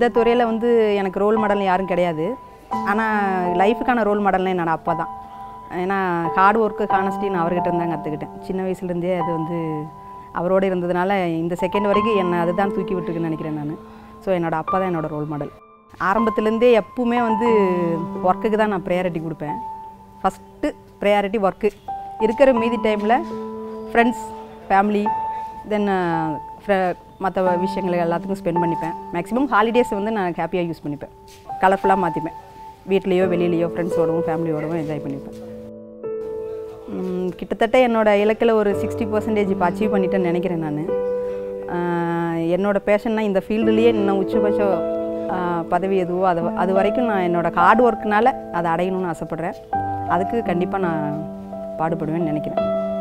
இந்த துறையில் வந்து எனக்கு ரோல் மாடல் யாரும் கிடையாது ஆனால் லைஃபுக்கான ரோல் மாடல்னால் என்னோட அப்பா தான் ஏன்னா ஹார்ட் ஒர்க்கு கானஸ்டி நான் அவர்கிட்ட இருந்து தான் கற்றுக்கிட்டேன் சின்ன வயசுலேருந்தே அது வந்து அவரோட இருந்ததுனால இந்த செகண்ட் வரைக்கும் என்னை அதுதான் தூக்கி விட்டுருக்குன்னு நினைக்கிறேன் நான் ஸோ என்னோட அப்பா தான் என்னோட ரோல் மாடல் ஆரம்பத்துலேருந்தே எப்பவுமே வந்து ஒர்க்குக்கு தான் நான் ப்ரையாரிட்டி கொடுப்பேன் ஃபஸ்ட்டு ப்ரையாரிட்டி ஒர்க்கு இருக்கிற மீதி டைமில் ஃப்ரெண்ட்ஸ் ஃபேமிலி தென் மற்ற விஷயங்கள் எல்லாத்துக்கும் ஸ்பெண்ட் பண்ணிப்பேன் மேக்ஸிமம் ஹாலிடேஸ் வந்து நான் ஹாப்பியாக யூஸ் பண்ணிப்பேன் கலர்ஃபுல்லாக மாற்றிப்பேன் வீட்லேயோ வெளியிலையோ ஃப்ரெண்ட்ஸோடவும் ஃபேமிலியோடவும் என்ஜாய் பண்ணிப்பேன் உம், கிட்டத்தட்ட என்னோட இலக்கில் ஒரு சிக்ஸ்டி பர்சன்டேஜ் இப்போ அச்சீவ் பண்ணிட்டேன்னு நினைக்கிறேன் நான் என்னோட பேஷன்னா இந்த ஃபீல்டுலேயே இன்னும் உச்சபட்சம் ஆஹ், பதவி எதுவோ அது அது வரைக்கும் நான் என்னோட ஹார்ட் ஒர்க்குனால அதை அடையணும்னு ஆசைப்பட்றேன் அதுக்கு கண்டிப்பாக நான் பாடுபடுவேன்னு நினைக்கிறேன்